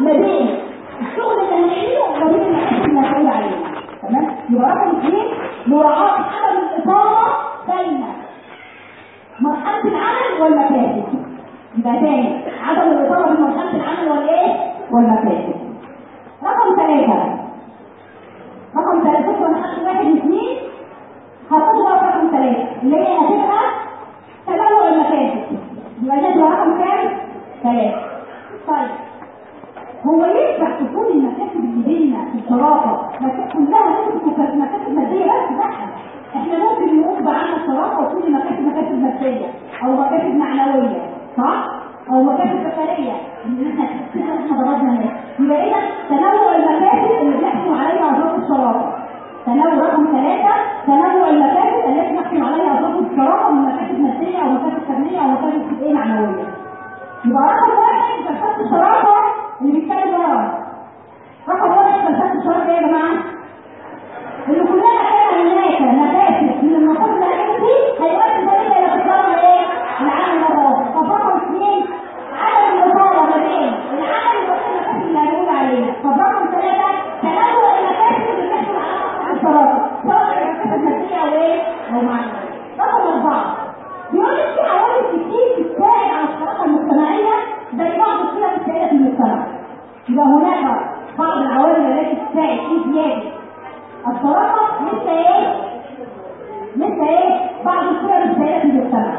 ما بين الشغل اللي هنعمله وما بين المكاسب اللي هنقول عليه تمام يبقى رقم اثنين مراعاة عدم الإطالة بين مرحلة العمل والمكاسب يبقى تاني عدم الإطالة بين مرحلة العمل والإيه والمكاسب رقم ثلاثة رقم ثلاثة وانا خدت واحد واثنين هتحط بقى رقم ثلاثة اللي هي هتبقى تنوع المكاسب يبقى ده تبقى رقم كام؟ ثلاثة طيب هو ينفع تكون المكاسب اللي بيننا في الشراكة مكاسب كلها ممكن تكون مكاسب مادية بس لا احنا ممكن نقول بعنا الشراكة وكل المكاسب مكاسب مادية او مكاسب معنوية صح؟ او مكاسب بشرية ان احنا كده احنا ضربنا الناس يبقى اذا تنوع المكاسب اللي بيحكم عليها اعضاء الشراكة تنوع رقم ثلاثة تنوع المكاسب التي نحكم عليها اعضاء الشراكة من مكاسب مادية او مكاسب فنية او مكاسب ايه معنوية يبقى رقم واحد فلسفة الشراكة اللي بيتكلم ورا رقم واحد فلسفة الشراكة ايه يا جماعة؟ اللي كلنا كان هناك مكاسب من المفروض الاساسي هيؤدي ذلك الى تكرار ايه؟ العمل مرات طب رقم اثنين عدم الاطاله ما بين العمل والمكاسب اللي هنقول عليها طب رقم ثلاثه تنوع المكاسب اللي بتحصل على الشراكه سواء مكاسب ماديه او ايه؟ او معنويه رقم اربعه بيقول لك في عوامل كتير تساعد على الشراكه المجتمعيه زي بعض الصور السائله في المجتمع يبقى هناك بعض العوامل التي تساعد في زياده الشراكه مثل ايه؟ مثل ايه؟ بعض الصور السائله في المجتمع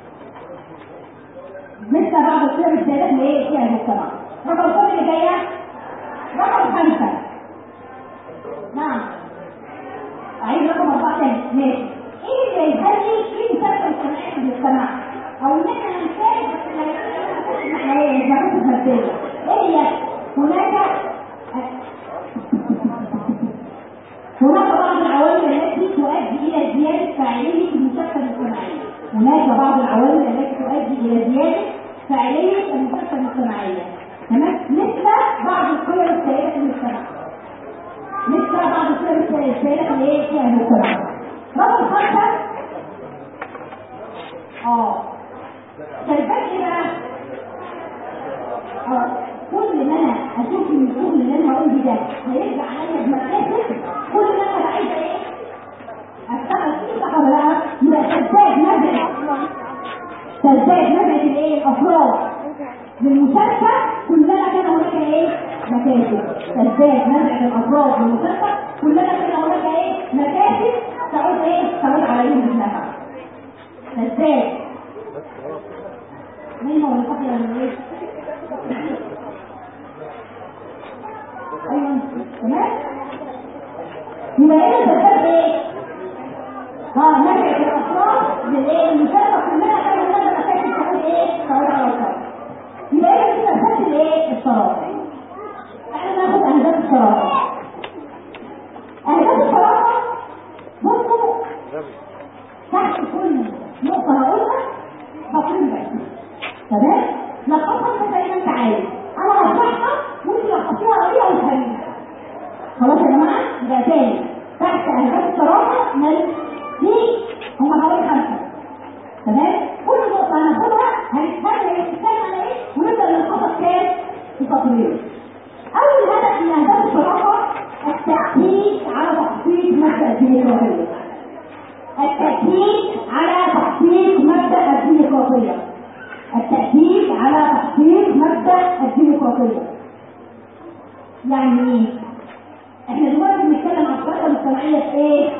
مثل بعض الصور السائله اللي ايه فيها المجتمع رقم كم اللي جايه؟ رقم خمسه نعم عايز رقم اربعه تاني ماشي ايه اللي يخلي في مشاركه اجتماعيه في المجتمع؟ او ان احنا هنشارك بس لا يكون مكاسب ماديه ايه هي؟ هناك هناك بعض العوامل التي تؤدي الى زياده فاعليه المشاركه الاجتماعيه هناك بعض العوامل التي تؤدي الى زياده فاعليه المشاركه الاجتماعيه تمام مثل بعض القيم السائله في المجتمع مثل بعض القيم السائله اللي هي فيها المجتمع رقم خمسه اه شايفين ايه بقى؟ اه كل ما انا اشوف ان الشغل اللي انا هقول ده هيرجع عليا بمكاسب كل ما انا عايزه ايه؟ اشتغل فيه صح ولا لا؟ يبقى تزداد نزعه تزداد نزعه الايه؟ الافراد للمشاركه كلما كان هناك ايه؟ مكاسب تزداد نزعه الافراد للمشاركه كلما كان هناك ايه؟ مكاسب تعود ايه؟ تعود عليهم بالنفع تزداد مين هو الفقر ولا ايه؟ ايوه تمام يبقى ايه الفرق ايه اه نرجع الافراد للايه المشاركه كلها كانوا لازم اساسي تقول ايه تعود على الفرد يبقى ايه كده اساس الايه الشراكه احنا ناخد اهداف الشراكه اهداف الشراكه بصوا تحت كل نقطه هقولها تقريبا بس تمام لخصها زي ما انت عايز انا هشرحها وانت لخصيها قوية وتفهميها خلاص يا جماعه يبقى تاني تحت اهداف الصراحه من دي هم حوالي خمسه تمام كل نقطه هناخدها هنتفهم هي بتتكلم على ايه ونبدا نلخصها كام في تقرير اول هدف من اهداف الصراحه التاكيد على تحقيق مبدا الديمقراطيه التاكيد على تحقيق مبدا الديمقراطيه التأكيد على تحقيق مبدأ الديمقراطية يعني ايه؟ احنا دلوقتي بنتكلم عن الشركة المجتمعية في ايه؟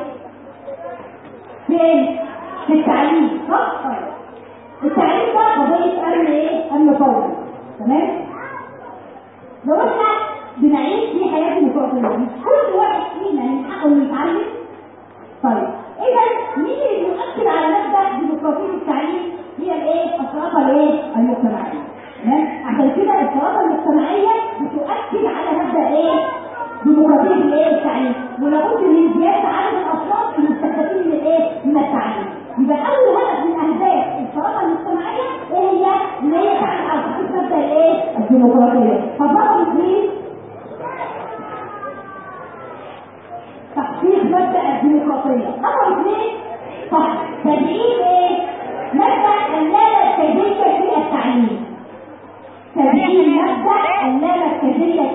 فين؟ في التعليم صح؟ طيب التعليم ده قضية أمن ايه؟ أمن قومي تمام؟ لو احنا بنعيش في حياة ديمقراطية مش كل واحد فينا من حقه انه يتعلم طيب إذا مين اللي يؤكد على مبدأ ديمقراطية التعليم؟ هي الايه الشراكه الايه المجتمعيه تمام عشان كده الشراكه المجتمعيه بتؤكد على مبدا ايه ديمقراطيه الايه التعليم ولابد من زياده عدد الاشخاص المستفيدين من الايه من التعليم يبقى اول هدف من اهداف الشراكه المجتمعيه ايه هي اللي هي تعمل على تحقيق مبدا الايه الديمقراطيه فرقم اثنين تحقيق مبدا الديمقراطيه رقم اثنين صح تدعيم ايه مبدأ اللامركزية في التعليم تدعيم مبدأ اللامركزية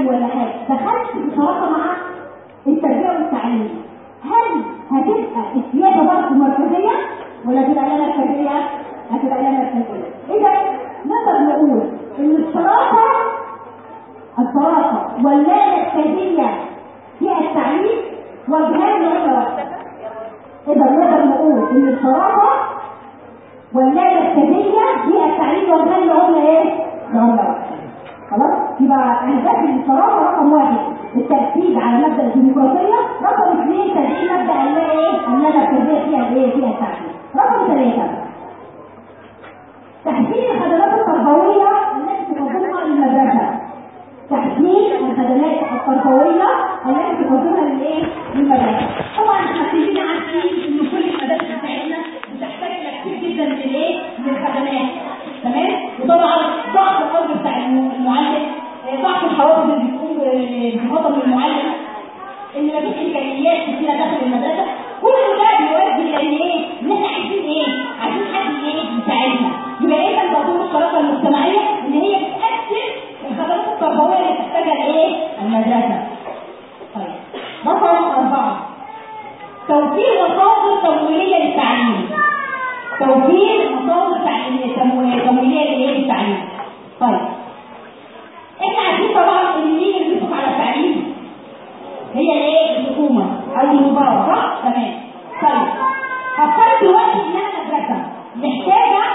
عادي ولا حاجه دخلت بصراحه مع التربيه والتعليم هل هتبقى السياسه برضه مركزيه ولا تبقى لها مركزيه؟ هتبقى لها مركزيه اذا نقدر نقول ان الصراحه الصراحه واللا مركزيه في التعليم وجهان لعمله واحده اذا نقدر نقول ان الصراحه واللا مركزيه في التعليم وجهان لعمله ايه؟ لعمله واحده خلاص يبقى اهداف الصراحه رقم واحد التركيز على مبدا الديمقراطيه رقم اثنين تدعيم مبدا اللا ايه؟ اللا مركزيه فيها الايه؟ فيها التعليم رقم ثلاثه تحسين الخدمات التربويه التي تقدمها للمدرسه تحسين الخدمات التربويه التي تقدمها للايه؟ للمدرسه طبعا احنا كلنا عارفين ان كل المدارس بتاعتنا بتحتاج كتير جدا للايه؟ للخدمات تمام؟ وطبعا ضعف القلب بتاع المعلم ضعف الحوافز اللي بتكون بخطب المعلم ان مفيش امكانيات كتيره داخل المدرسه كل ده بيؤدي الى ايه؟ ان احنا عايزين ايه؟ عايزين حد ايه؟ يساعدنا يبقى اذا برضه الشراكه المجتمعيه ان هي بتقدم الخدمات التربويه اللي تحتاجها الايه؟ المدرسه. طيب رقم اربعه توفير مصادر تمويليه للتعليم. توفير مصادر تعليميه تمويليه للايه؟ للتعليم. طيب احنا عارفين طبعا ان مين اللي بيصرف على التعليم؟ هي الايه؟ الحكومه او الوزاره صح؟ تمام. طيب هفترض دلوقتي ان انا مدرسه محتاجه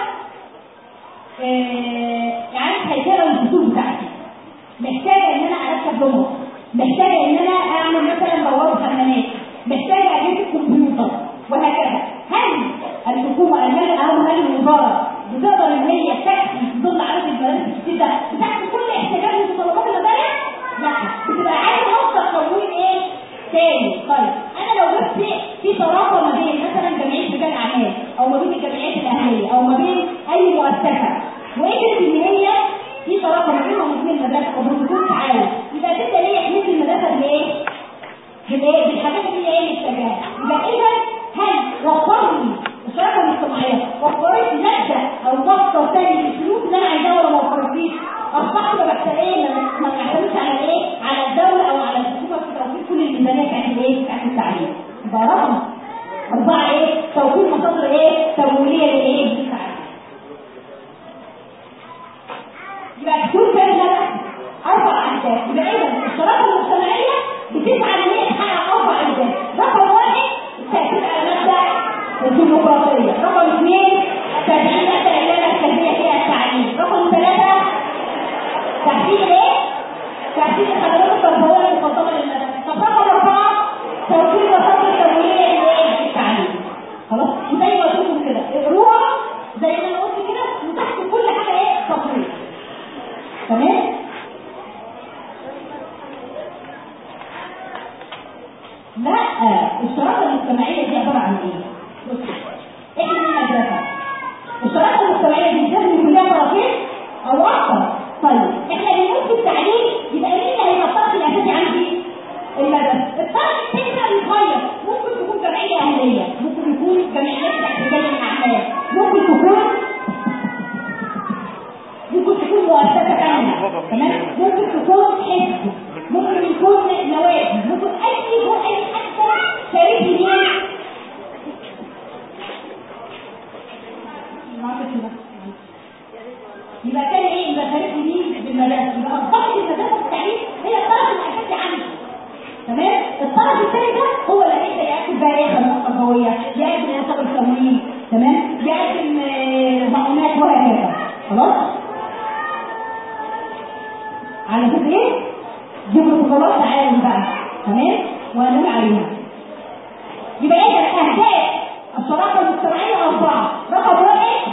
يعني هيكله الفصول بتاعتي محتاجه ان انا اركب لمبه محتاجه ان انا اعمل مثلا بوابه حمامات محتاجه اجيب كمبيوتر وهكذا هل الحكومه هل او هل الوزاره بتقدر ان هي تكفي في ظل عدد المدارس الكتير ده بتاخد كل احتياجات ومتطلبات المدارس؟ لا بتبقى عايزه مصدر تمويل ايه؟ تاني طيب انا لو جبت في تراكم ما بين مثلا جمعيه رجال اعمال او ما بين الجمعيات الاهليه او ما بين اي مؤسسه وقدرت ان هي في تراكم ما بينهم اثنين المدرسه او بروتوكول تعاون يبقى كده ليه حمايه المدرسه بايه؟ بالايه؟ بالحاجات اللي هي ايه محتاجاها يبقى اذا هل وفر لي الشراكه الاجتماعيه وفرت لي مبدا او مصدر ثاني للفلوس اللي انا عايزاها ولا ما وفرتليش؟ اصبحت ببقى ايه ما بعتمدش على ايه؟ على الدوله او على الحكومه في توفير كل الميزانيه بتاعت الايه؟ بتاعت التعليم. يبقى رقم اربعه ايه؟ توفير مصادر ايه؟ تمويليه لايه؟ للتعليم. يبقى تكون كده اربع اهداف يبقى اذا الشراكه المجتمعيه بتسعى ان هي تحقق اربع اهداف رقم واحد التاكيد على مبدا الديمقراطيه رقم اثنين تدعيم مبدا اللا مركزيه فيها التعليم رقم ثلاثه تحديد ايه؟ تحديد الخدمات التربويه المفضله للمدرسه طب رقم اربعه توفير مصادر تمويليه للايه؟ للتعليم خلاص وزي ما قلت لكم كده اقروها زي ما انا قلت كده وتحت كل حاجه ايه؟ تطوير تمام؟ لا الشراكه المجتمعيه دي عباره عن ايه؟ بص احنا في مدرسه الشراكه المجتمعيه دي لازم يكون لها طرفين او اكثر طيب احنا بنقول في التعليم يبقى مين اللي هيبقى الطرف الاساسي عندي؟ المدرسه الطرف الثاني بقى بيتغير ممكن تكون جمعيه اهليه ممكن يكون جمعيات تحت رجال الاعمال ممكن تكون ممكن تكون مؤسسه ثانيه تمام ممكن تكون حزب ممكن يكون نوادي ممكن اي يكون اي حتى شريك لمين يبقى كان ايه يبقى شريك لمين بالمدارس يبقى اصبحت المدرسه التعليم هي الطرف الاساسي عندي تمام الطرف الثاني ده هو اللي هيبدا ياكل بقى ايه خدمات تربويه يقدم مصادر تمويل تمام يقدم مؤونات وهكذا خلاص على فكره ايه دي بروتوكولات تعاون بقى تمام وهنقول عليها يبقى ايه اهداف الشراكه المجتمعيه اربعه رقم واحد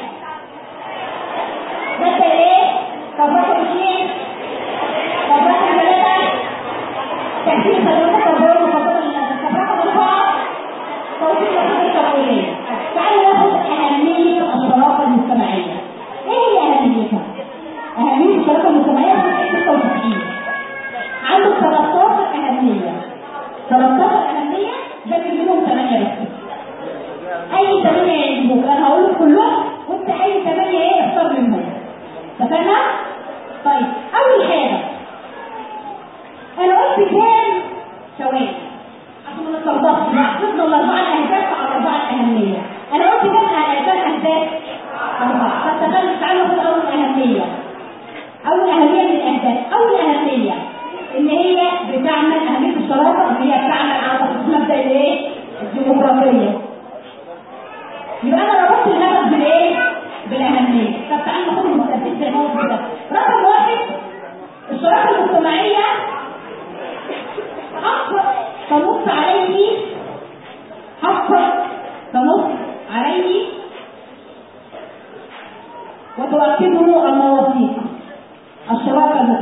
مبدا ايه؟ طب رقم اثنين طب رقم ثلاثه تحديد خدمات التربيه المفضله للناس طب رقم اربعه توفير مصادر تمويليه تعالوا ناخد اهميه الشراكه المجتمعيه ايه هي اهميتها؟ اهميه الشراكه المجتمعيه في 96 عنده 13 اهميه 13 اهميه ذاكر منهم 8 بس اي 8 يعجبوك انا هقول كلهم وانت اي 8 ايه اختار منهم اتفقنا؟ طيب اول حاجه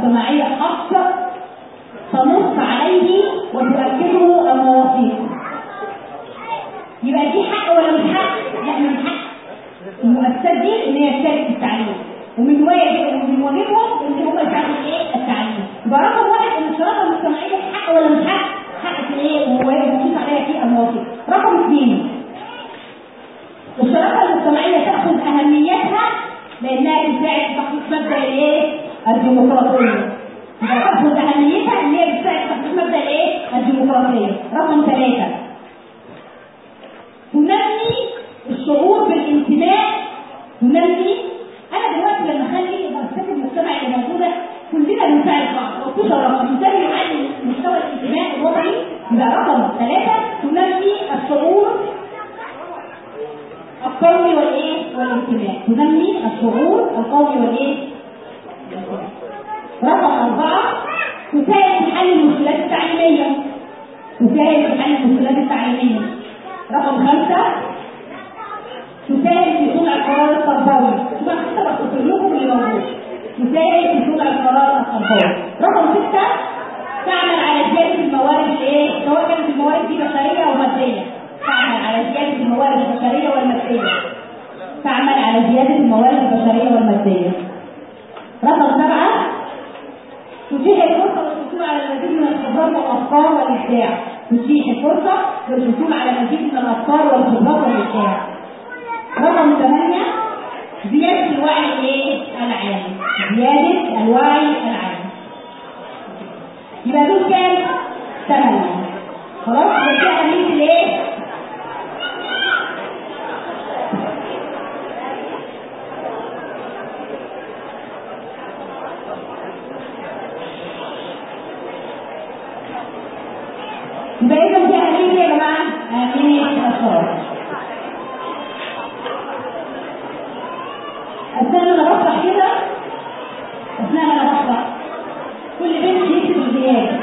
المجتمعية حق تنص عليه وتؤكده المواثيق يبقى دي حق ولا مش حق؟ لا مش حق المؤسسات دي ان هي تشارك في التعليم ومن واجب ومن واجبهم ان هم يساعدوا في ايه؟ التعليم يبقى رقم واحد ان الشراكه المجتمعيه حق ولا مش حق؟ حق في ايه؟ وواجب مقيم عليها في المواثيق رقم اثنين الشراكه المجتمعيه تاخذ اهميتها لانها تساعد في تحقيق مبدا الايه؟ الديمقراطيه يبقى تاخذ اهميتها ان هي بتساعد في تحقيق مبدا الايه؟ الديمقراطيه رقم ثلاثه تنمي الشعور بالانتماء تنمي انا دلوقتي لما اخلي مؤسسات المجتمع اللي موجوده كلنا بنساعد بعض لو في شراكه بنساعد يعلي مستوى الانتماء الوطني يبقى رقم ثلاثه تنمي الشعور القومي والايه والانتماء تنمي الشعور القومي والايه رقم أربعة تساعد في حل المشكلات التعليمية تساعد في حل المشكلات التعليمية رقم خمسة تساعد في صنع القرار التربوي يبقى كده بختصر لكم اللي موجود تساعد في صنع القرار التربوي رقم ستة تعمل على زيادة الموارد الايه سواء كانت الموارد دي بشرية أو مادية تعمل على زيادة الموارد البشرية والمادية تعمل على زيادة الموارد البشرية والمادية رقم سبعة تتيح الفرصة للحصول على المزيد من الخبرات والأفكار والإبداع تتيح الفرصة للحصول على المزيد من الأفكار والخبرات والإبداع رقم ثمانية زيادة الوعي الايه؟ العام زيادة الوعي العام يبقى دول كام؟ ثمانية خلاص يبقى كده أهمية الايه؟ يبقى إذا دي أهمية يا جماعة أهمية الأشخاص أثناء ما أنا بشرح كده أثناء ما أنا بشرح كل بنت يكتب الزيادة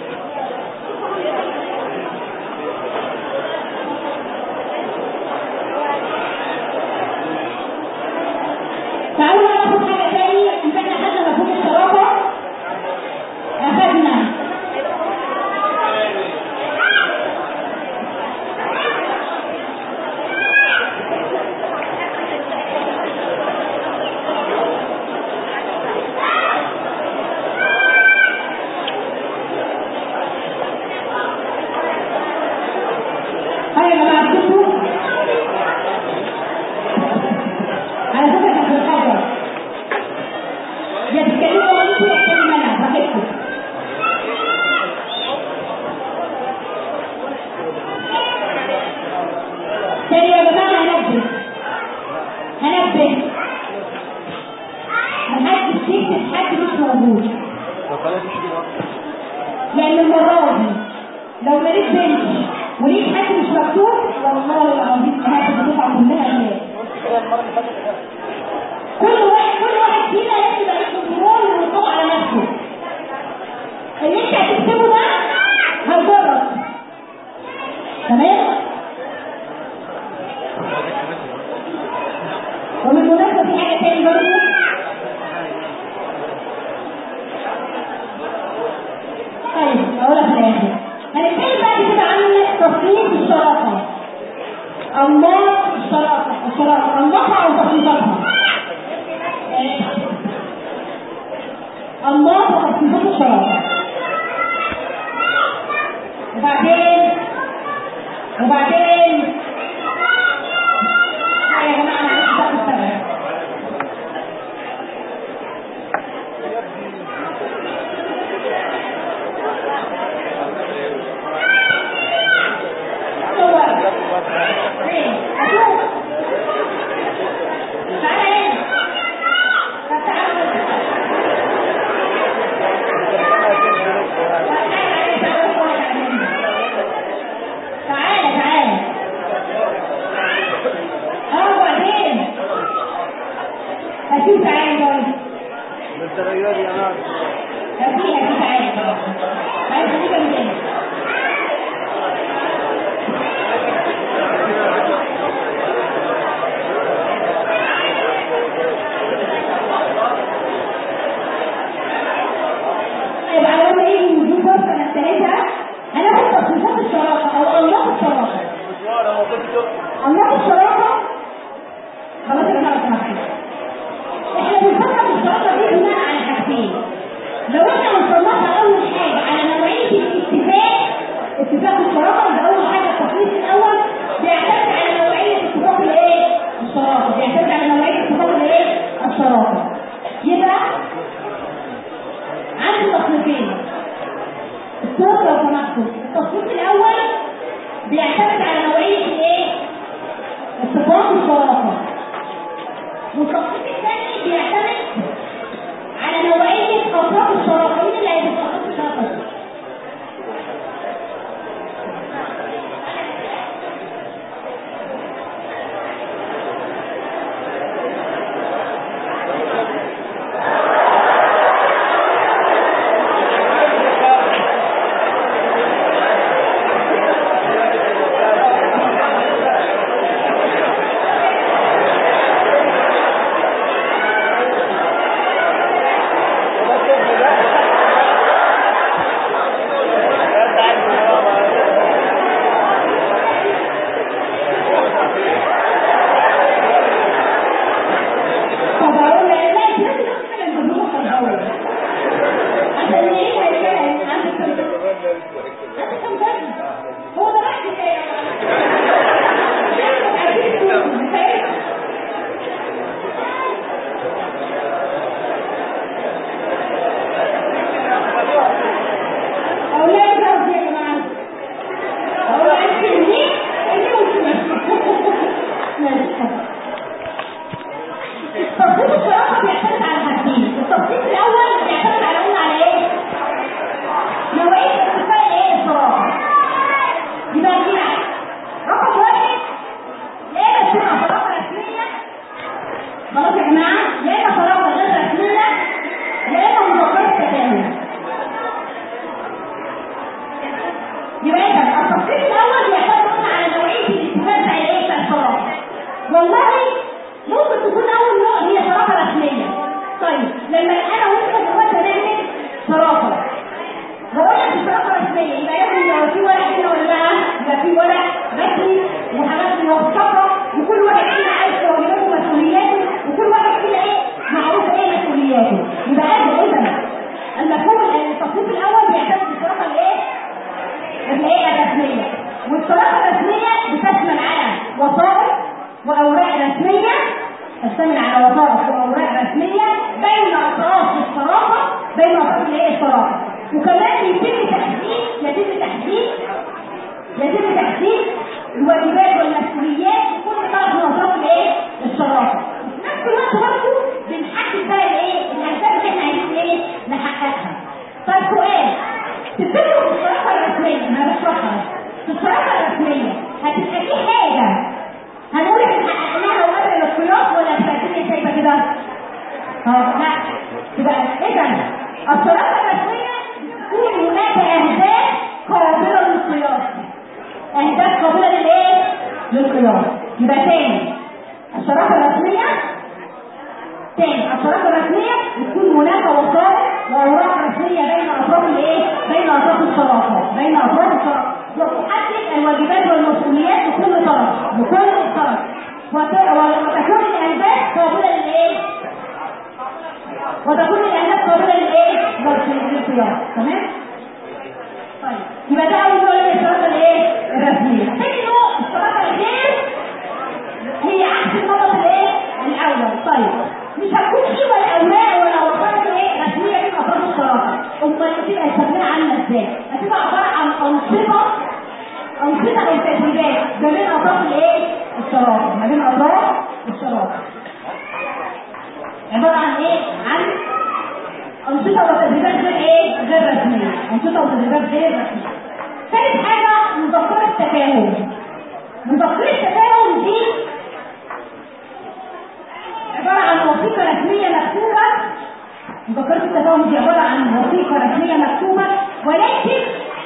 تعالوا بقى ناخد حاجة تاني إن احنا أخدنا مفهوم الشراكة أخدنا هاي يا جماعة شوفوا على فكرة كانت الحاجة يا تتكلموا انتوا يا تتكلم انا براحتكم تاني يا جماعة هنبه هنبه محدش يكتب حد مش موجود لأن المرة دي لو لقيت بنت ولقيت حد مش مكتوب والله العظيم هاخد الدفعة كلها هناك كل واحد كل واحد فينا لازم يبقى له كنترول ويقوم على نفسه اللي انت هتكتبه ده هيضرك تمام وبالمناسبة في حاجة تاني برضه طيب اقول لك حاجة هنتكلم بعد كده عن تصنيف الشراكة أنماط الشراكة الشراكة أنماطها أو تصنيفاتها أنماط وتصنيفات الشراكة وبعدين وبعدين يا جماعة معلش بقى بالسبب هو فين؟ أشوف تعالى هنا طب تعالى تعالى تعالى اه وبعدين هشوف تعالى برضه بالتغير يا ناس هشوف هشوف تعالى عايز تيجي من تاني عندي تصنيفين الصوت لو سمحتوا التصنيف الاول بيعتمد على نوعيه الايه؟ الصفات والشرافه والتصنيف الثاني بيعتمد على نوعيه افراد الشرافه مين اللي هيبقى افراد الشرافه؟ طب اقول لك لا انت لازم تتكلم بالروح الاول عشان ايه هيتكلم عندك كم عندك كم سنه هو ده راح كفايه أولاد قصدي يا جماعة أولاد سنين اللي هو ماشي التصنيف الصراحة بيعتمد على حاجتين، التصنيف الأول بيعتمد على قلنا على إيه؟ نوعية ارتفاع الإيه؟ الصراحة. يبقى كده رقم واحد يا إما تكون صراحة رسمية خلاص يا جماعة يا إما صراحة غير رسمية يا إما مذكرة تفاهم. يبقى إذا التصنيف الأول بيعتمد قلنا على نوعية الاتفاق بتاع الإيه؟ بتاع الصراحة. والله ممكن تكون اول نوع هي صراحه رسميه طيب لما انا وانت دلوقتي هنعمل صراحه بقول لك الصراحه رسميه يبقى يا ابني لو في ورق هنا ولا لا يبقى في ورق رسمي وحاجات موثقه وكل واحد فينا عارف واجباته ومسؤولياته وكل واحد فينا ايه معروف ايه مسؤولياته يبقى هذا اذا المفهوم التصنيف الاول بيعتمد الصراحه الايه؟ الايه الرسميه والصراحه الرسميه بتشمل على وثائق واوراق رسميه تشتمل على وثائق واوراق رسميه بين اطراف الصراحه بين اطراف الايه الصراحه وكمان يتم تحديد يتم تحديد يتم تحديد الواجبات والمسؤوليات لكل طرف من اطراف الايه الصراحه في نفس الوقت برضه بنحدد بقى الايه الاهداف اللي احنا عايزين ايه نحققها طيب سؤال تفتكروا في الصراحه الرسميه انا بشرحها في الصراحه الرسميه هتبقى في حاجه هنقول احنا حققناها وقبل القياس ولا الدنيا شايفه كده؟ اه لا يبقى اذا الصراحه الرسميه تكون هناك اهداف قابله للقياس اهداف قابله للايه؟ للقياس يبقى تاني الصراحه الرسميه تاني الصراحه الرسميه تكون هناك وثائق واوراق رسميه بين اطراف الايه؟ بين اطراف الصراحه بين اطراف الصراحه وتحدد الواجبات والمسؤوليات لكل طرف لكل طرف وت- وتكون الاهداف قابله للايه؟ وتكون الاهداف قابله للايه؟ للقياس تمام؟ طيب يبقى ده اول نوع من الصراحه الايه؟ الرسميه ثاني نوع الصراحه الغير هي عكس النمط الايه؟ الاول طيب مش هتكون في ولا اوراق ولا وثائق ايه رسميه من اطراف الصراحه امال هتبقى الشكلها عامله ازاي؟ هتبقى عباره عن انشطه انشطه او تدريبات ما بين اطراف الايه؟ الصراحه ما بين اطراف الصراحه عباره عن ايه؟ عن أنشطة وتدريبات غير إيه؟ غير رسمية، أنشطة وتدريبات غير رسمية. ثالث حاجة مذكرة تفاهم. مذكرة تفاهم دي عبارة عن وثيقة رسمية مكتوبة مذكرة التفاهم دي عبارة عن وثيقة رسمية مكتوبة ولكن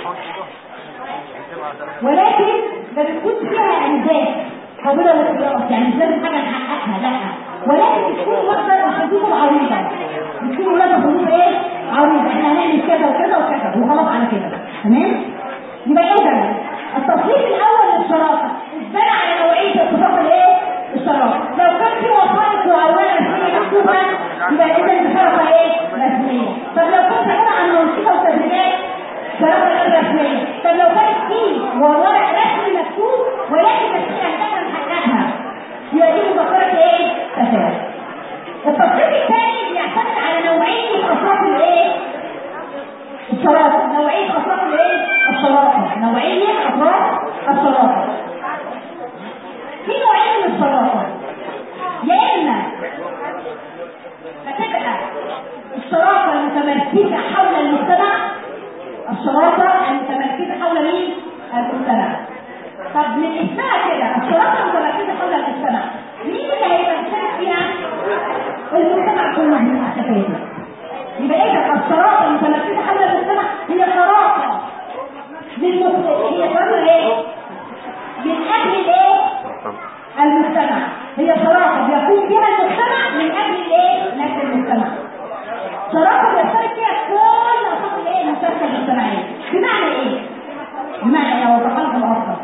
ولكن ما بتكونش فيها أهداف قابلة للقياس يعني مش لازم حاجة نحققها لا ولكن بتكون واخدة الخطوط العريضة بتكون واخدة خطوط ايه؟ عريضة احنا هنعمل كذا وكذا وكذا وخلاص على كده تمام؟ يبقى اذا التصنيف الاول للشراكة ازاي على نوعية اتفاق الايه؟ الشراكة لو كان في وثائق واوراق رسمية مكتوبة يبقى اذا الشراكة ايه؟ رسمية طب لو كنت عبارة عن أنشطة وتدريبات شراكة غير رسمية طب لو كانت في ورق رسمي مكتوب ولكن مش اهدافها نحققها يبقى دي مذكرة ايه؟ تفاهم التصنيف الثاني بيعتمد على نوعيه افراد الشراكه في نوعين من الشراكه يا اما هتبقى الشراكه المتمركزه حول المجتمع الشراكه المتمركزه حول مين؟ المجتمع طب من اسمها كده الشراكه المتمركزه حول المجتمع مين اللي هيبقى مشارك فيها؟ المجتمع كله من الحسابات يبقى ايه الشراكه المتمركزه حول المجتمع هي شراكه للمجتمع هي شراكه ايه؟ من اجل الايه؟ المجتمع هي شراكه بيقوم بها المجتمع من اجل الايه؟ من اجل المجتمع شراكه بيشترك فيها كل اطراف الايه؟ المشاركه الاجتماعيه بمعنى ايه؟ بمعنى ايه؟ اوضحها لكم اكتر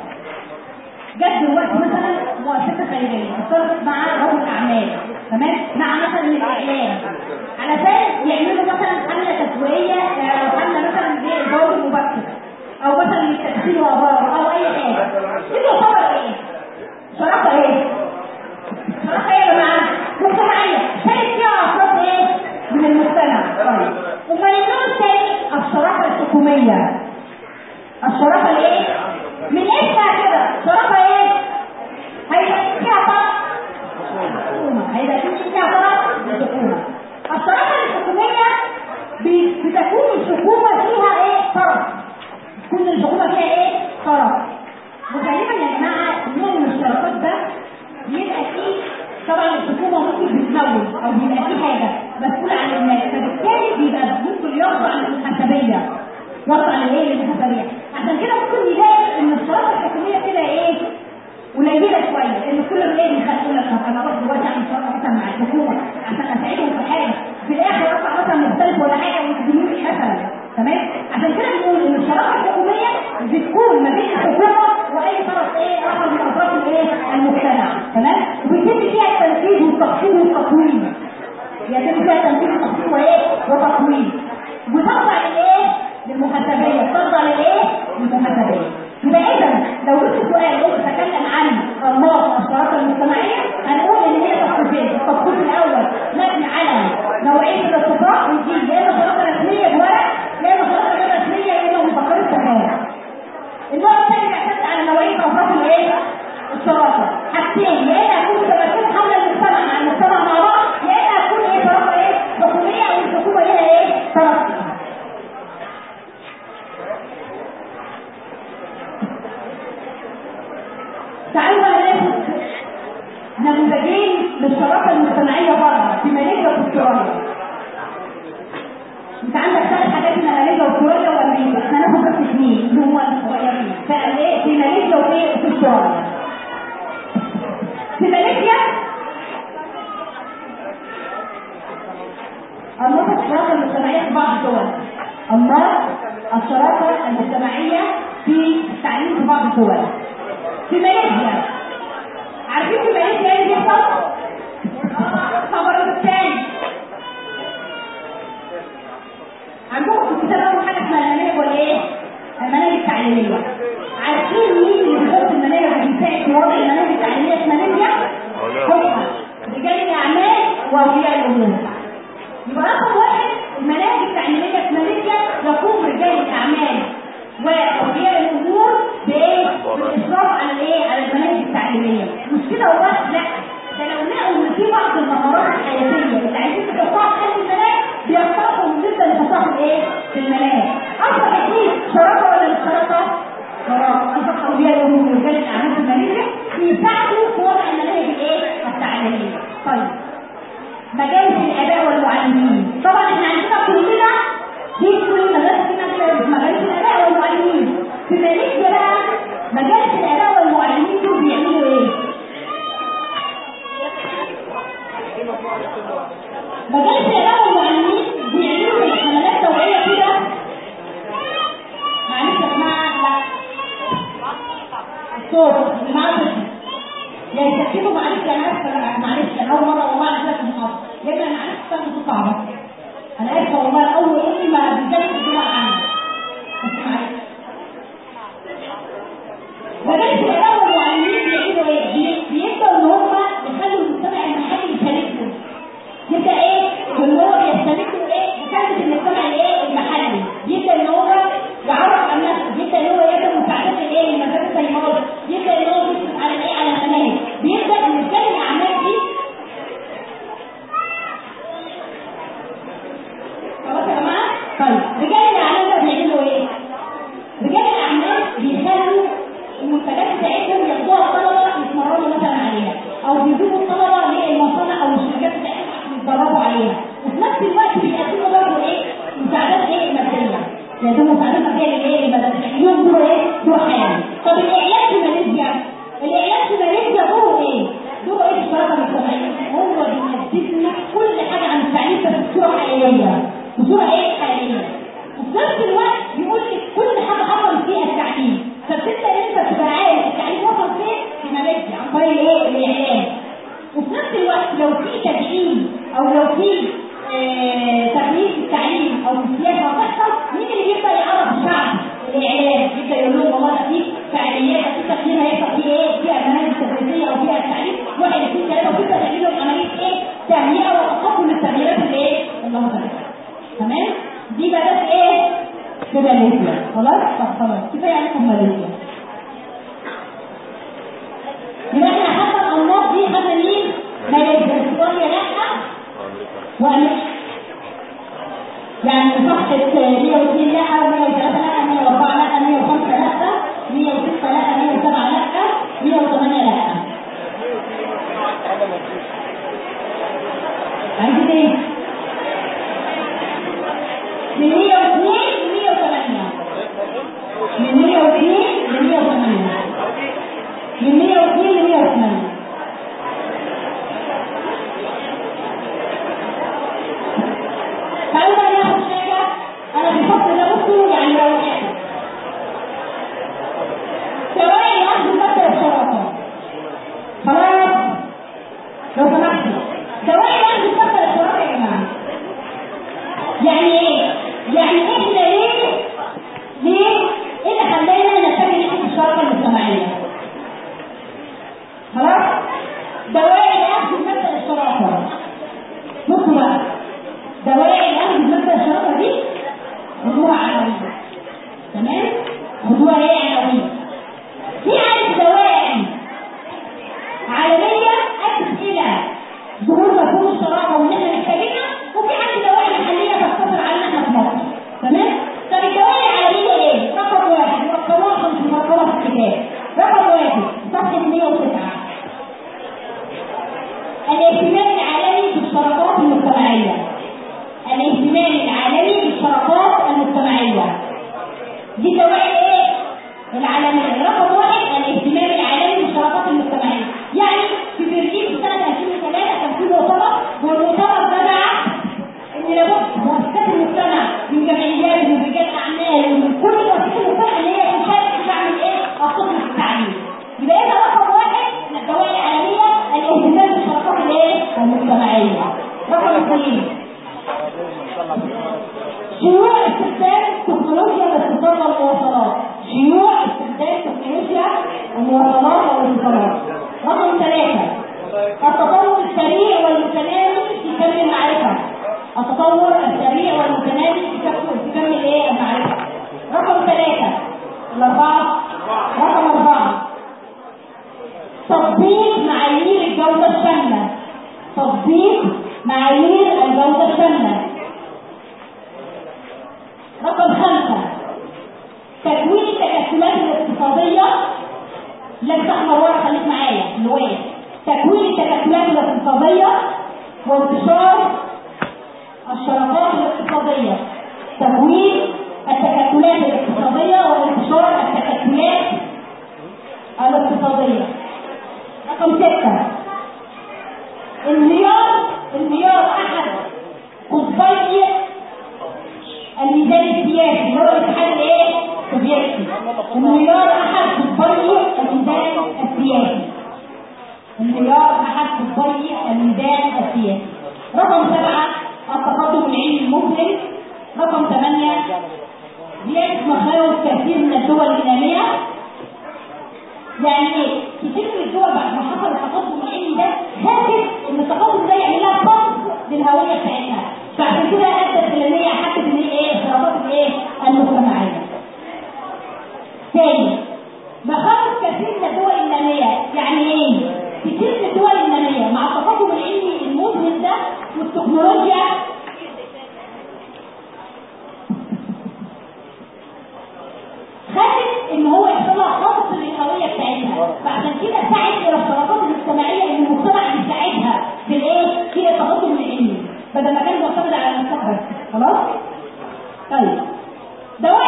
جت دلوقتي مثلا مؤسسه خيريه اشتركت مع رجل اعمال تمام مع مثلا الاعلام علشان يعملوا مثلا حمله تسويقيه او حمله مثلا للجواز المبكر او مثلا للتدخين وابار او اي حاجه دي تعتبر ايه؟ شراكه ايه؟ شراكه ايه يا جماعه؟ مجتمعيه شارك فيها افراد ايه؟ من المجتمع طيب امال النوع الثاني الشراكه الحكوميه الشراكه الايه؟ من اسمها كده شراكه ايه؟ هيبقى فيها طرف حكومه هيبقى فيها طرف الحكومه الشراكه الحكوميه ب- بتكون الحكومه فيها ايه؟ طرف تكون الحكومه فيها ايه؟ طرف وغالبا يا جماعه نوع من الشراكات ده بيبقى فيه طبعا الحكومه ممكن بتمول او بيبقى فيه حاجه مسؤول عن الناس فبالتالي بيبقى ممكن يخضع للمحاسبيه يخضع للايه؟ للمحاسبيه عشان كده ممكن نلاقي ان الشراكه الحكوميه كده ايه؟ قليله شويه ان كل ايه بيخلوا لك طب انا اروح دلوقتي اعمل شراكه مثلا مع الحكومه عشان اساعدهم في حاجه في الاخر اطلع مثلا مختلف ولا حاجه ويخدموني مثلا تمام عشان كده بنقول ان الشراكه الحكوميه بتكون ما بين الحكومه واي طرف ايه اخر من اطراف الايه المجتمع تمام وبيتم فيها التنفيذ والتخطيط والتقويم يتم فيها تنفيذ وتخطيط وايه وتقويم وتخضع للايه للمحاسبيه تخضع للايه للمحاسبيه يبقى اذا لو جبت سؤال قلت تتكلم عن الله الشراكه المجتمعيه هنقول ان هي تخطيطين التخطيط الاول مبني على نوعيه الاتفاق ودي يا اما شراكه رسميه بورق يا اما شراكه غير رسميه يا اما مفكرين تفاهم النوع الثاني بيعتمد على نوعيه اطراف الايه؟ الشراكه حاجتين يا اما اكون متمركزه حول المجتمع مع المجتمع مع بعض يا اما اكون ايه شراكه ايه؟ حكوميه او الحكومه ليها ايه؟ طرف تعالوا بقى ناخد نموذجين للشراكه المجتمعيه بره في ماليزيا واستراليا انت عندك ثلاث حاجات من ماليزيا واستراليا وامريكا احنا هناخد بس اثنين اللي هم الصغيرين فايه في ماليزيا وايه وفي استراليا في ماليزيا أنماط الشراكة المجتمعية في بعض الدول أنماط الشراكة المجتمعية في التعليم في بعض الدول في ماليزيا عارفين في ماليزيا ايه اللي بيحصل؟ خبر الثاني عندكم في الكتاب اول حاجه اسمها المناهج ولا ايه؟ المناهج التعليميه عارفين مين اللي بيحط المناهج وبيساعد في وضع المناهج التعليميه في ماليزيا؟ هم رجال الاعمال واولياء الامور يبقى رقم واحد المناهج التعليميه في ماليزيا يقوم رجال الاعمال واولياء الامور بايه؟ بالاشراف على الايه؟ على المناهج التعليميه مش كده وبس لا ده لو لقوا ان في بعض المهارات الحياتيه اللي عايزين تحطها في قلب المناهج بيرتقوا من جدا لتحطها في الايه؟ في المناهج اصبحت دي شراكه ولا مش شراكه؟ شراكه اصبح اولياء الامور ورجال الاعمال في ماليزيا بيساعدوا في وضع المناهج الايه؟ التعليميه طيب مجالس الاباء والمعلمين طبعا احنا عندنا كلنا دي كل مدارس فينا مجالس الاباء والمعلمين في ماليزيا بقى مجالس الاباء والمعلمين دول بيعملوا ايه؟ مجالس الاباء والمعلمين بيعملوا زي حملات توعيه كده معلش يا جماعه لا الصوت اللي معاه طفل يا يسكتوا معلش انا اسفه معلش انا اول مره والله انا في المحاضره يا ابني انا معلش كان صوت صعبه انا اسفه والله اول امي ما بتجلس الدماغ عني بس معلش مجالس الاعلام والمعلمين بيعملوا ايه؟ بي- بيبداوا ان هم يخلوا المجتمع المحلي يشاركهم يبدا ايه؟ ان هو يستمدوا ايه؟ بكلمه المجتمع الايه؟ المحلي يبدا ان هو يعرف عن نفسه يبدا ان هو يبدا لازم مساعدات صحيه للايه للمدارس ليهم دور ايه دور حيوي طب الاعلام في ماليزيا الاعلام في ماليزيا دوره ايه دوره ايه في الشراكه المجتمعيه هو بينزل لك كل حاجه عن التعليم بس بصوره حقيقيه بصوره ايه حقيقيه وفي نفس الوقت بيقول لك كل حاجه حصلت فيها التعليم فبتبدا انت تبقى عارف التعليم وصل فين في ماليزيا عن طريق الايه الاعلام وفي نفس الوقت لو في تدعيم او لو في آه، تغيير في التعليم او في السياسه هتحصل مين اللي يبدا يعرف الشعب الاعلام يبدا يقول لهم والله ده في فعاليات ده في تغيير هيحصل في ايه في المناهج التدريسيه او في التعليم واحد اثنين ثلاثه وتبدا تعمل لهم عمليه ايه تهيئه وتقبل التغييرات اللي ايه اللي حصلت تمام دي بدات ايه في ماليزيا خلاص طب خلاص كفايه عليكم ماليزيا يبقى احنا حتى الانماط دي خدنا مين؟ ماليزيا استراليا لا وامريكا يعني صفحة 102 لا 103 لا 104 لا 105 لا 106 لا 107 لا 108 لا عايزين ايه؟ من 102 ل 108 من 102 ل 108 من 102 ل 108 تعالوا بقى ناخد حاجة أنا في الفصل ده بصوا يعني لو ثواني أخذ المادة الشرطة خلاص لو سمحتوا ثواني أخذ المادة الشرطة يا جماعة يعني إيه؟ يعني إحنا ليه ليه إيه اللي خلانا نتجه ناحية الشرطة المجتمعية؟ خلاص؟ دواعي أخذ المادة الشرطة بصوا بقى دواعي الأخذ المادة الشرطة دي خدوها عناوين تمام؟ خدوها ايه عناوين؟ في عدد دواعي عالمية أدت إلى ظهور مفهوم الشراكة وإن احنا محتاجينها وفي عدد دواعي محلية تقتصر علينا احنا في مصر تمام؟ طب الدواعي العالمية ايه؟ رقم واحد مرقمات مش مرقمة في الكتاب رقم واحد صفحة 109 الاهتمام العالمي بالشراكات المجتمعية الاهتمام العالمي بالشراكات المجتمعية دي دواعي ايه؟ العالمية رقم واحد الاهتمام العالمي بالشراكات المجتمعية يعني في برلين في سنة 2003 كان في مؤتمر والمؤتمر ده دعا ان لابد مؤسسات المجتمع من جمعيات ومن رجال اعمال ومن كل مؤسسات المجتمع اللي هي تشارك في تعمل ايه؟ الطفل في التعليم يبقى اذا رقم واحد من الدواعي العالمية الاهتمام بالشراكات الايه؟ المجتمعية رقم اثنين شيوع استخدام تكنولوجيا الاتصال والمواصلات شيوع استخدام تكنولوجيا المواصلات والاتصالات رقم ثلاثة التطور السريع والمتنامي في كم المعرفة التطور السريع والمتنامي في كم في كم الايه المعرفة رقم ثلاثة الأربعة رقم أربعة تطبيق معايير الجودة الشاملة تطبيق معايير الجودة الشاملة رقم خمسة تكوين التكتلات الاقتصادية لم تحمر ورا خليك معايا الرواية تكوين التكتلات الاقتصادية وانتشار الشراكات الاقتصادية تكوين التكتلات الاقتصادية وانتشار التكتلات الاقتصادية رقم ستة انهيار انهيار احد قطبي الميزان السياسي اللي هو الاتحاد الايه؟ السوفيتي انهيار احد قطبي الميزان السياسي انهيار احد قطبي الميزان السياسي رقم سبعة التقدم العلمي المذهل رقم ثمانية زيادة مخاوف كثير من الدول الإسلامية يعني ايه؟ كتير من الدول بعد ما حصل التقدم العلمي ده خافت ان التقدم ده يعمل لها فصل للهويه بتاعتها فعشان كده ادت الى ان هي حست ان هي ايه الخرافات الايه المجتمعيه. تاني مخاوف كثير من الدول الاسلاميه يعني ايه؟ كتير من الدول الاسلاميه مع التقدم العلمي المذهل ده والتكنولوجيا خافت ان هو يحصل لها خطف للهويه بتاعتها فعشان كده سعت الى الشراكات المجتمعيه ان المجتمع يساعدها في الايه؟ في التقدم العلمي بدل ما كان معتمد على نفسها بس خلاص؟ طيب دواعي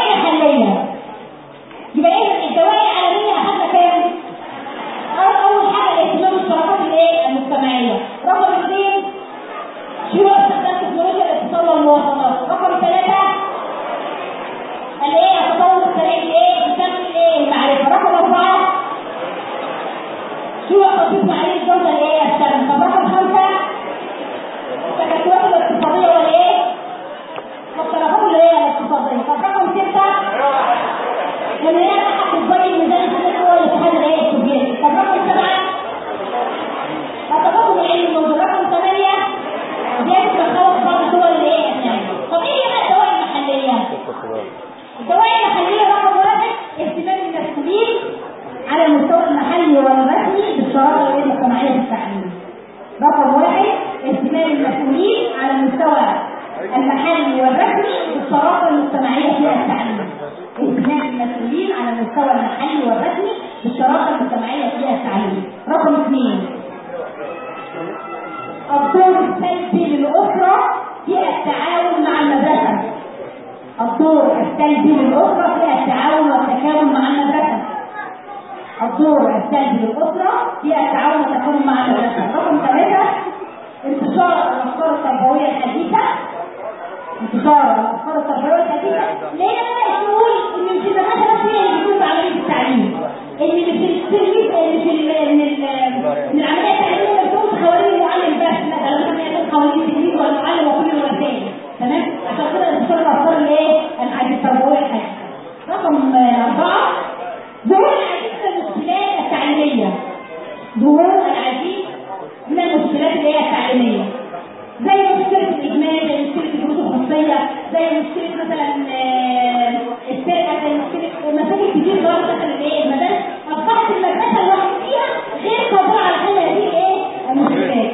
المستوى المحلي والرسمي بالشراكه المجتمعيه فيها التعليم رقم اثنين الدور السلبي للاسره في التعاون مع المدرسه الدور السلبي للاسره في التعاون والتكامل مع المدرسه الدور السلبي للاسره في التعاون والتكامل مع المدرسه رقم ثلاثه انتشار الافكار التربويه الحديثه انتشار الافكار التربويه الحديثه ليه انا تقول ان مش المدرسه بس هي اللي بتكون في عمليه التعليم ان مش التلميذ مش ال- من ال- من العمليه التعليميه ما بتكونش حوالين المعلم بس لا ده لازم يكون حوالين التلميذ والمعلم وكل الوسائل تمام عشان كده انتشار الافكار الايه الحديثه التربويه الحديثه رقم آه، اربعه ظهور العديد من المشكلات التعليميه ظهور العديد من المشكلات اللي هي التعليميه زي مشكلة الإدمان زي مشكلة الدروس الخصوصية زي مشكلة مثلا آه، السرقة زي مشكلة مشاكل كتير برضه مثلا الإيه المدارس أصبحت المدرسة الوحيدة غير قادرة على حل هذه الإيه المشكلات.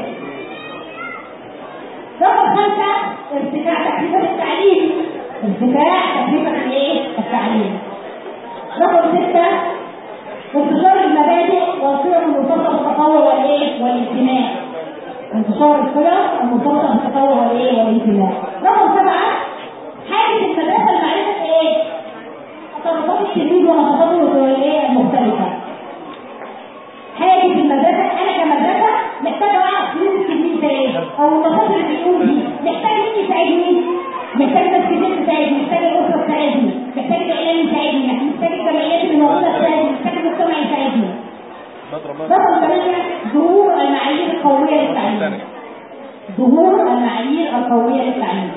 رقم خمسة ارتفاع تكلفة التعليم ارتفاع تكلفة الإيه التعليم. رقم ستة انتشار المبادئ والقيم المرتبطة بالتطور والإيه والانتماء. انتشار القيم المرتبطة بالتطور والايه والانتماء. رقم سبعة حاجة المدرسة لمعرفة ايه؟ تصرفات التلميذ ونشاطاته الايه المختلفة. حاجة المدرسة أنا كمدرسة محتاجة أعرف سلوك التلميذ ده إيه؟ أو النشاط اللي بيقوم بيه، محتاج مين يساعدني؟ محتاج ناس كتير تساعدني، محتاج الأسرة تساعدني، محتاج الإعلام يساعدني، محتاج الجمعيات اللي موجودة تساعدني، محتاج المجتمع يساعدني. رقم ثمانية ظهور المعايير القوية للتعليم. ظهور المعايير القوية للتعليم.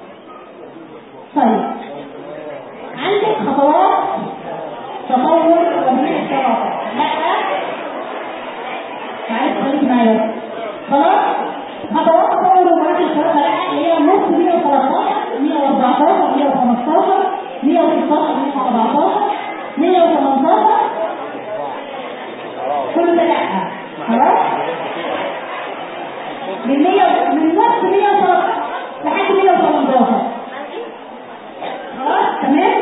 طيب عندك خطوات تطور وبناء الشراكة. لا معلش خليك معايا. خلاص؟ خطوات تطور وبناء الشراكة لا اللي هي نص 113 114 115 116 117 118 كل ده لا خلاص من 100 من نص 113 لحد 118 خلاص تمام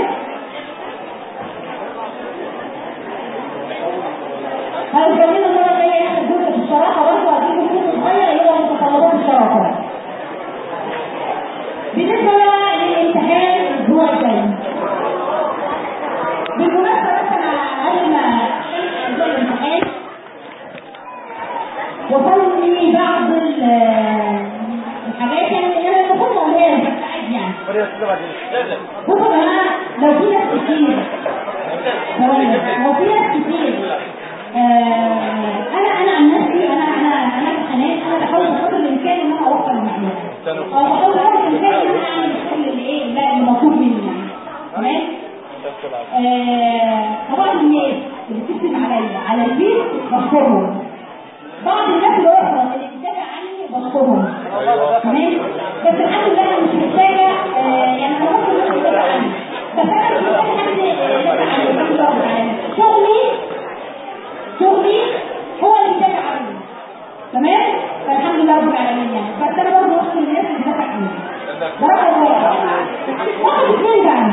هنكمل المره الجايه ناخد جزء في الشراكه برضه هديكم جزء صغير اللي هو متطلبات الشراكه بالنسبه بقى للامتحان الاسبوع الجاي بالمناسبه بس انا قبل ما ابدا الامتحان وصل لي بعض ال- الحاجات يعني انا المفروض اقولها لك بس عادي يعني بصوا يا جماعه لو في ناس كتير ثواني لو في ناس كتير آه، انا انا عن نفسي انا انا انا كحنان انا بحاول بقدر الامكان ان انا اوفر المعلومات او بحاول بقدر الامكان ان انا اعمل كل الايه لا المطلوب مني يعني تمام آه، طبعا الناس اللي بتكتب عليا على البيت بشكرهم بعض الناس الاخرى اللي بتدافع عني بشكرهم تمام بس الحمد لله انا مش محتاجه آه، يعني انا ممكن الناس تدافع عني بس انا مش محتاجه حد يدافع عني الحمد لله رب العالمين شغلي شغلي هو اللي بيدافع عني تمام فالحمد لله رب العالمين يعني بس انا برضه وسط الناس اللي بتدافع عني ده رقم واحد رقم اثنين بقى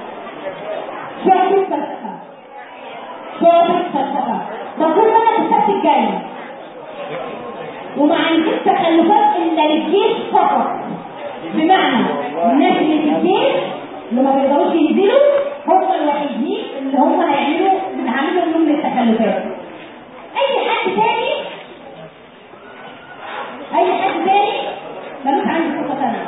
شعبي فلسفه شعبي فلسفه بقول انا في السبت الجاي وما عنديش تخلفات الا للجيش فقط بمعنى الناس اللي في الجيش اللي ما بيقدروش ينزلوا هم الوحيدين اللي هم هيعملوا هعملوا لهم التخلفات اي حد تاني اي حد تاني ملوش عندي فرصه ثانيه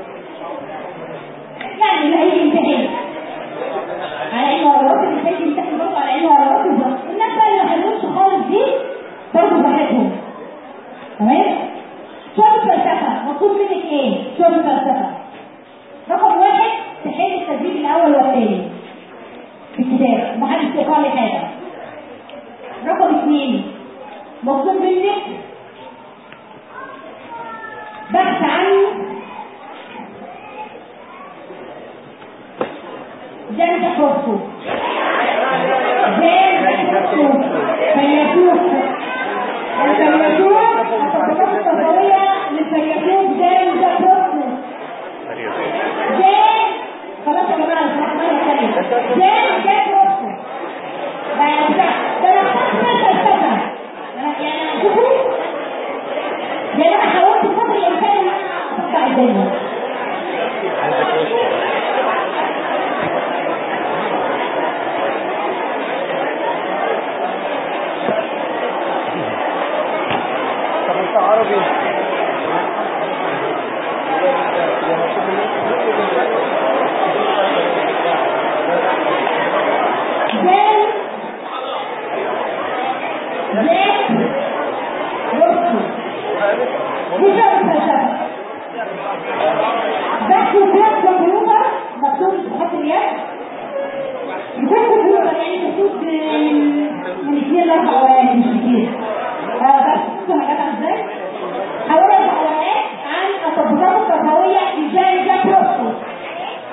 يعني اللي هيجي يمتحن على انه ورقات اللي هيجي يمتحن برضه على انه ورقات بالظبط الناس بقى اللي ما حلوش خالص دي برضه براحتهم تمام شوية فلسفة مطلوب منك ايه؟ شوية فلسفة رقم واحد تحل التدريب الأول والثاني في الكتاب محدش يقرأ لي حاجة رقم اثنين مطلوب منك بحث عن جنة حفظه جنة حفظه فيلسوف الفيلسوف التصرفات التربوية للفيلسوف جان جابروسنس جان خلاص يا جماعة الفرحمانية الثانية جان جابروسنس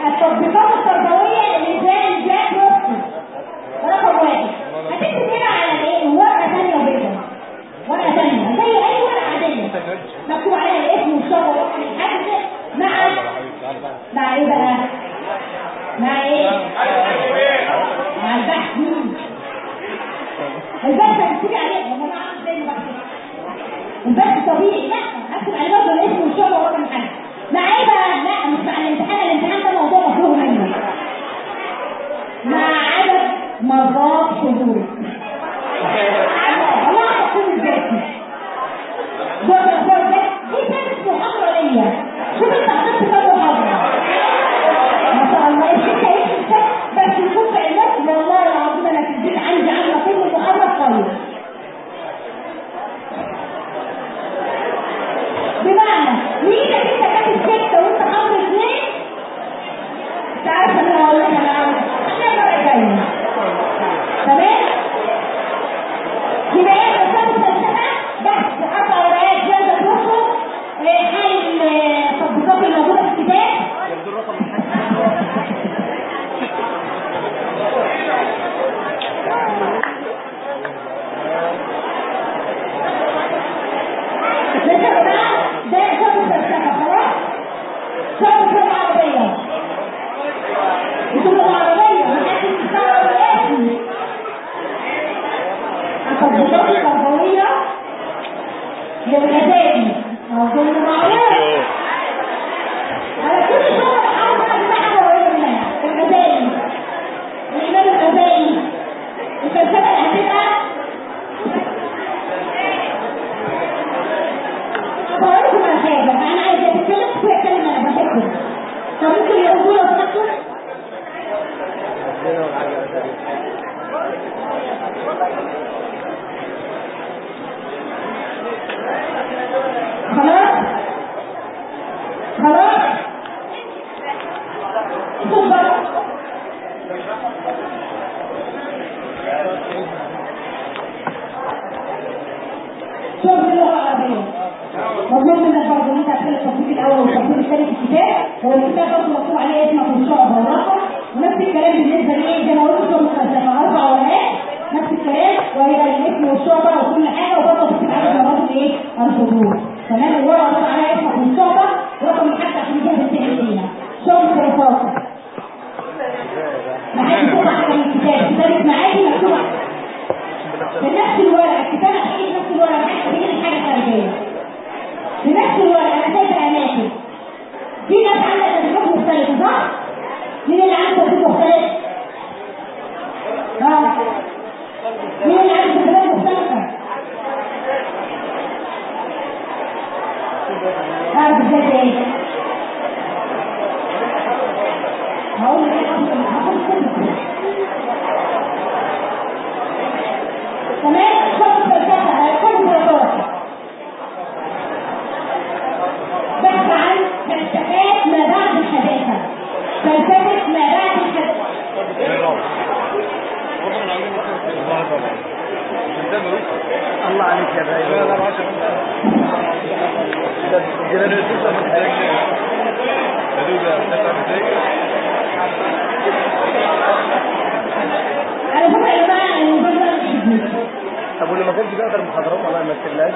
التطبيقات التربويه للانسان جاك روستر رقم واحد هتكتب هنا على ايه ورقه ثانيه بيضاء ورقه ثانيه زي اي ورقه عاديه مكتوب عليها الاسم والشهر ورقم الحجز مع مع ايه بقى؟ مع ايه؟ مع البحث مم. البحث هتكتبي عليه يا جماعه زي ما بكتب البحث طبيعي لا اكتب عليه برضه الاسم والشهر ورقم الحجز مع ايه بقى؟ لا مش مع الامتحان الامتحان ده موضوع مفروغ منه مع عدد مرات حضورك الله يكون ذاتي ده ده ده دي كانت محاضرة ليا شوف انت حطيت كام محاضرة ما شاء الله الشركة ايش بس نشوف علمات والله العظيم انا في البيت عندي عاملة كل المحاضرة كويس بمعنى مين انت كاتب ستة وانت حاطط اثنين انت عارف انا هقول لك انا عامل احنا بقى جايين تمام يبقى ايه الرسالة الفلسفة بحث اربع ورقات جاهزة تدرسوا حل التطبيقات الموجودة في الكتاب يبدو الرقم الحسن لسه بقى ده شغل فلسفة خلاص شغل لغة عربية بتبقى عربية ما حدش يشتغل بالاسم التطبيقات التربوية للمدارس أو للمعارف على كل شغل بحاول أعمل حاجة قريبة منها المدارس الإمام الغزالي الفلسفة الهادئة بقول لكم على حاجة أنا عايزة أتكلم في كلمة أنا بحبها فممكن يقولوا لو سمحتوا خلاص خلاص شوف بقى شوف اللغة العربية مطلوب منك برضه ان انت هتحل التصنيف الاول والتصنيف الثاني في الكتاب هو الكتاب برضه مكتوب عليه اسمك والشعب والرقم ونفس الكلام بالنسبه لايه زي ما قلت شغل الفلسفه اربع ورقات نفس الكلام وهي الاسم والشعبه وكل حاجه وبرضه بتكتب عليه مرات الايه الحضور تمام الورقه مكتوب عليها اسمك والشعبه رقم الحاجه عشان يجيها بالتعب لينا شغل دراسات ما حدش يكتب على الكتاب كتابة معادي مكتوب بنفس الورقه الكتابه هتيجي نفس الورقه ما حدش هتيجي حاجه خارجيه بنفس الورقة أنا شايفة أماكن في ناس عندها تدريبات مختلفة صح؟ مين اللي عنده تدريب مختلف؟ ها؟ مين اللي عنده تدريبات مختلفة؟ ها بالذات ايه؟ هقول لك هقول لك تمام؟ شوف الفلسفة هيكون دراسات بحث عن فلسفات ما بعد الحداثة فلسفة ما بعد الحداثة الله عليك يا باي لا لا على فكرة يا جماعة الموضوع ده مش جديد طب واللي ما كانش بيقدر محاضرات الله يمثل لها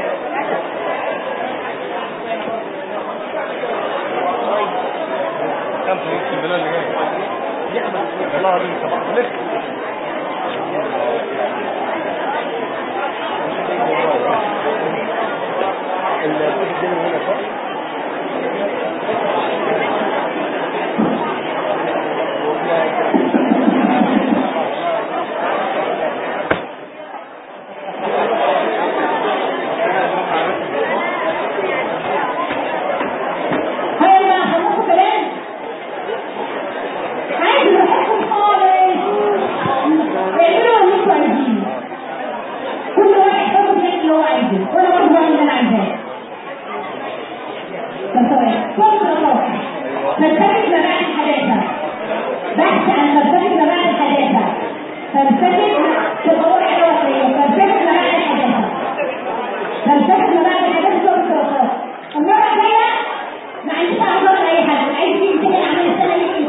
كم في نص البلاد اللي جاي والله العظيم طبعا لك الدنيا هنا صح؟ هاي ما خلصوا كلام عايز نحكم خالص اعملوا اللي انتوا عايزينه كل واحد حر في اللي هو عايزه وانا برضه بعمل اللي انا عايزاه طب ثواني كل خلاص فلسفة ما بعد الحداثة بحث عن فلسفة ما بعد الحداثة فلسفة تطور حضارية فلسفة ما بعد الحداثة فلسفة ما بعد الحداثة شغل الدراسات المرة الجاية ما عنديش اعذار لاي حد عايز يجي يمتحن عمل السنة يجي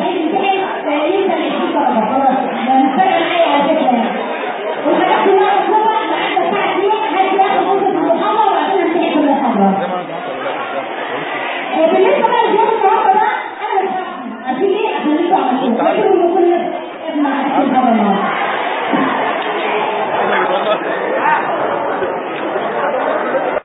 وفاكر ان كل